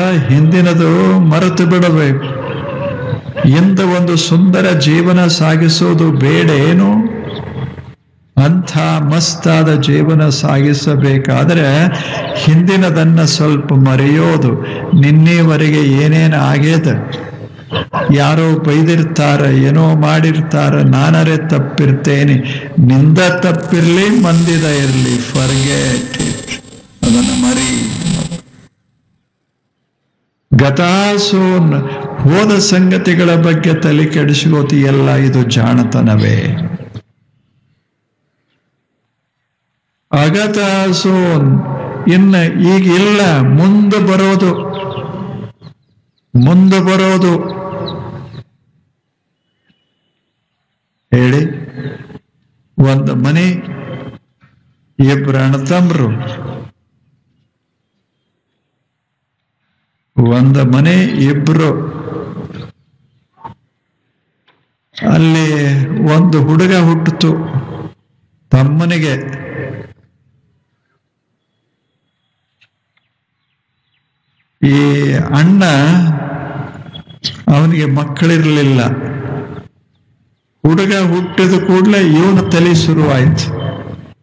ಹಿಂದಿನದು ಮರೆತು ಬಿಡಬೇಕು ಇಂದ ಒಂದು ಸುಂದರ ಜೀವನ ಸಾಗಿಸೋದು ಬೇಡ ಏನು ಅಂಥ ಮಸ್ತಾದ ಜೀವನ ಸಾಗಿಸಬೇಕಾದ್ರೆ ಹಿಂದಿನದನ್ನ ಸ್ವಲ್ಪ ಮರೆಯೋದು ನಿನ್ನೆವರೆಗೆ ಏನೇನು ಆಗ್ಯದ ಯಾರೋ ಬೈದಿರ್ತಾರ ಏನೋ ಮಾಡಿರ್ತಾರ ನಾನರೇ ತಪ್ಪಿರ್ತೇನೆ ನಿಂದ ತಪ್ಪಿರ್ಲಿ ಮಂದಿದ ಇರ್ಲಿ ಫರ್ಗೆಟ್ ಅದನ್ನು ಮರಿ ಗತಾಸೋನ್ ಹೋದ ಸಂಗತಿಗಳ ಬಗ್ಗೆ ತಲೆ ಕೆಡಿಸ್ಕೋತಿಯಲ್ಲ ಇದು ಜಾಣತನವೇ ಅಗತಾಸೋನ್ ಇನ್ನ ಈಗ ಇಲ್ಲ ಮುಂದೆ ಬರೋದು ಮುಂದೆ ಬರೋದು ಹೇಳಿ ಒಂದು ಮನೆ ಇಬ್ರು ಅಣ್ಣತಮ್ರು ಒಂದು ಮನೆ ಇಬ್ರು ಅಲ್ಲಿ ಒಂದು ಹುಡುಗ ಹುಟ್ಟಿತು ತಮ್ಮನಿಗೆ ಈ ಅಣ್ಣ ಅವನಿಗೆ ಮಕ್ಕಳಿರಲಿಲ್ಲ ಹುಡುಗ ಹುಟ್ಟಿದ ಕೂಡಲೇ ಇವನ ತಲೆ ಶುರುವಾಯ್ತು